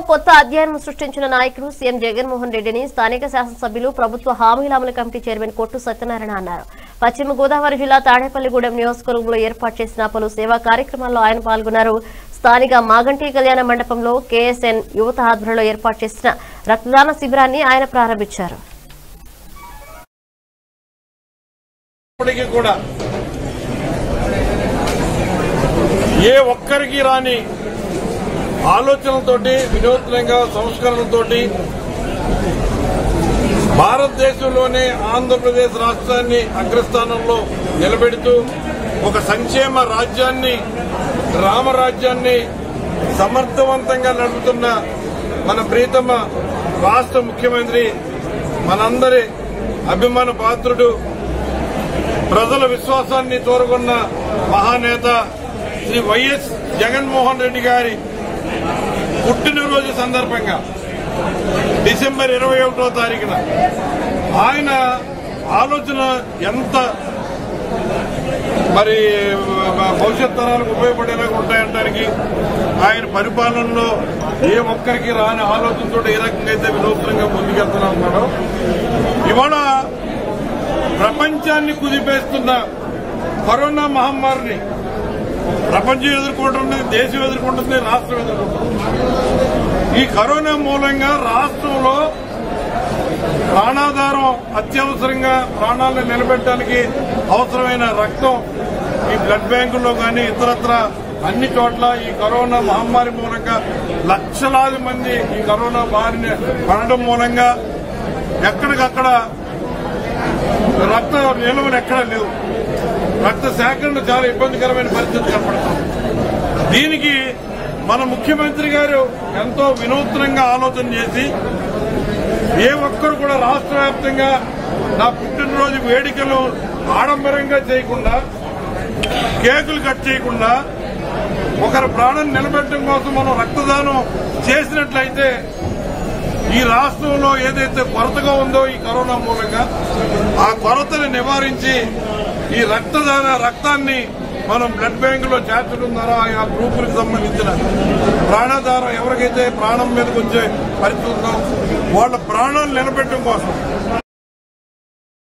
కొత్త అధ్యాయం సృష్టించిన నాయకుడు సీఎం జగన్మోహన్ రెడ్డిని స్థానిక శాసనసభ్యులు ప్రభుత్వ హామీల అమలు కమిటీ చైర్మన్ కొట్టు సత్యనారాయణ అన్నారు పశ్చిమ గోదావరి జిల్లా తాడేపల్లిగూడెం నియోజకవర్గంలో ఏర్పాటు చేసిన పలు సేవా కార్యక్రమాల్లో ఆయన పాల్గొన్నారు స్థానిక మాగంటి కళ్యాణ మండపంలో కేఎస్ఎన్ యువత ఆధ్వర్యంలో ఏర్పాటు చేసిన రక్తదాన శిబిరాన్ని ఆయన ప్రారంభించారు ఇప్పటికీ కూడా ఏ ఒక్కరికి రాని ఆలోచనలతోటి వినూత్నంగా సంస్కరణలతోటి భారతదేశంలోనే ఆంధ్రప్రదేశ్ రాష్ట్రాన్ని అగ్రస్థానంలో నిలబెడుతూ ఒక సంక్షేమ రాజ్యాన్ని రామరాజ్యాన్ని సమర్థవంతంగా నడుపుతున్న మన ప్రీతమ రాష్ట్ర ముఖ్యమంత్రి మనందరి అభిమాన పాత్రుడు ప్రజల విశ్వాసాన్ని తోరుకున్న మహానేత శ్రీ వైఎస్ జగన్మోహన్ రెడ్డి గారి పుట్టినరోజు సందర్భంగా డిసెంబర్ ఇరవై ఒకటో తారీఖున ఆయన ఆలోచన ఎంత మరి భవిష్యత్ తరాలకు ఉపయోగపడేలాగా ఉంటాయంటానికి ఆయన పరిపాలనలో ఏ ఒక్కరికి రాని ఆలోచనతో ఏ రకంగా అయితే వినూత్నంగా ముందుకెళ్తున్నా ఉన్నాడో ఇవాళ ప్రపంచాన్ని కుదిపేస్తున్న కరోనా మహమ్మారిని ప్రపంచం ఎదుర్కొంటుంది దేశం ఎదుర్కొంటుంది రాష్ట్రం ఎదుర్కొంటుంది ఈ కరోనా మూలంగా రాష్ట్రంలో ప్రాణాధారం అత్యవసరంగా ప్రాణాలను నిలబెట్టడానికి అవసరమైన రక్తం ఈ బ్లడ్ బ్యాంకుల్లో కానీ ఇతరత్ర అన్ని చోట్ల ఈ కరోనా మహమ్మారి మూలంగా లక్షలాది మంది ఈ కరోనా బారిన పడడం మూలంగా ఎక్కడికక్కడ రక్త నిల్వలు ఎక్కడా లేవు రక్త సేకరణ చాలా ఇబ్బందికరమైన పరిస్థితి కనపడుతుంది దీనికి మన ముఖ్యమంత్రి గారు ఎంతో వినూత్నంగా ఆలోచన చేసి ఏ ఒక్కరు కూడా రాష్ట్ర వ్యాప్తంగా నా పుట్టినరోజు వేడుకలు ఆడంబరంగా చేయకుండా కేకులు కట్ చేయకుండా ఒకరి ప్రాణం నిలబెట్టడం కోసం మనం రక్తదానం చేసినట్లయితే ఈ రాష్ట్రంలో ఏదైతే కొరతగా ఉందో ఈ కరోనా మూలంగా ఆ కొరతను నివారించి ఈ రక్తదాన రక్తాన్ని మనం బ్లడ్ బ్యాంకులో చేర్చడం ద్వారా ఆ గ్రూపులకు సంబంధించిన ప్రాణాధారం ఎవరికైతే ప్రాణం మీదకి వచ్చే పరిస్థితి ఉందో వాళ్ళ ప్రాణాలు నిలబెట్టడం కోసం